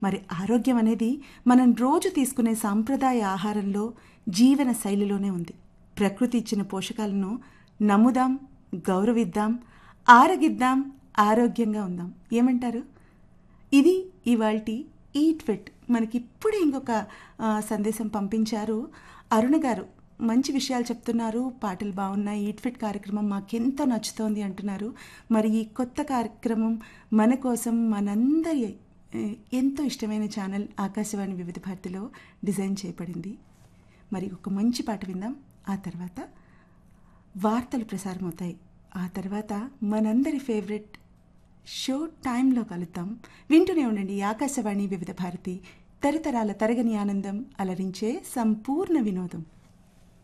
మరి ఆరోగ్యం అనేది మనం రోజు తీసుకునే సాంప్రదాయ ఆహారంలో జీవన శైలిలోనే ఉంది ప్రకృతి ఇచ్చిన పోషకాలను నమ్ముదాం గౌరవిద్దాం ఆరగిద్దాం ఆరోగ్యంగా ఉందాం ఏమంటారు ఇది ఇవాల్టి ఈట్ ఫిట్ మనకి ఇప్పుడే ఇంకొక ఆ, సందేశం పంపించారు అరుణ గారు మంచి విషయాలు చెప్తున్నారు పాటలు బాగున్నాయి ఈట్ ఫిట్ కార్యక్రమం మాకెంతో నచ్చుతోంది అంటున్నారు మరి ఈ కొత్త కార్యక్రమం మన కోసం మనందరి ఏ, ఎంతో ఇష్టమైన ఛానల్ ఆకాశవాణి వివిధ భారతిలో డిజైన్ చేయబడింది మరి ఒక మంచి పాట విందాం ఆ తర్వాత వార్తలు ప్రసారమవుతాయి ఆ తర్వాత మనందరి ఫేవరెట్ షో టైంలో కలుద్దాం వింటూనే ఉండండి ఆకాశవాణి వివిధ భారతి తరతరాల తరగని ఆనందం అలరించే సంపూర్ణ వినోదం